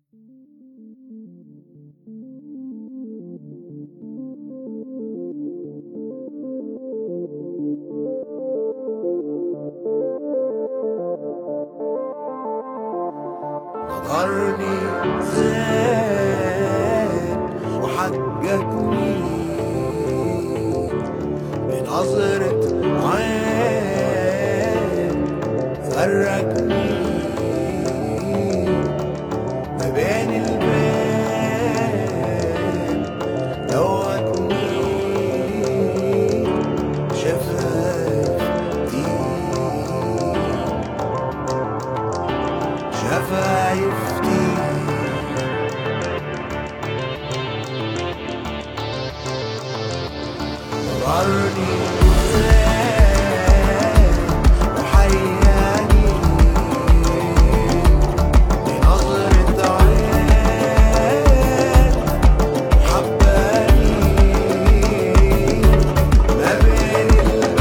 نظرني زاد وحججني بنظرة عين فرجني ما بين الباب دوتني شفايفتي شفايفتي ضرني وحياني بنظرة عين حباني ما بين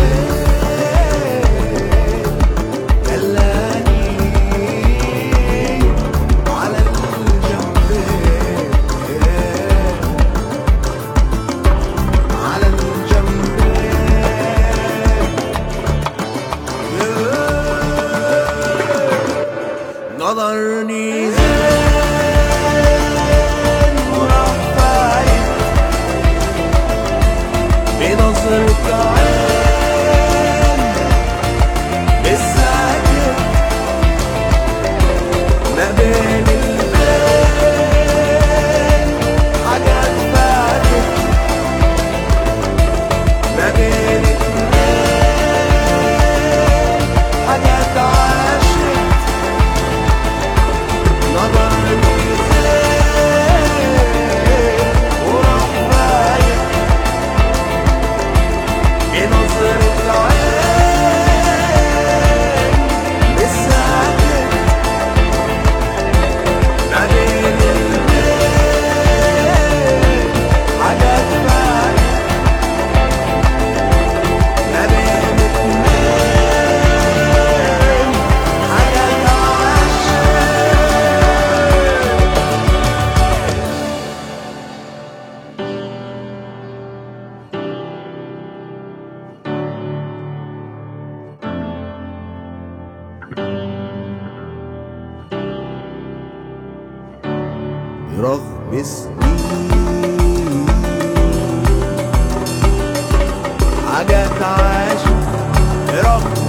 الباب دلاني على الجنبين على الجنبين نظرني زين وراح فايت بنظرة عين بالساكت ما بين البين حاجات فاتت ما بين اتنين حاجات عاشت نظرني زين وراح فايت بنظرة عين بالساكت ما بين البين حاجات فاتت ما بين اتنين حاجات عاشت رغم سنين حاجات عاشت رغم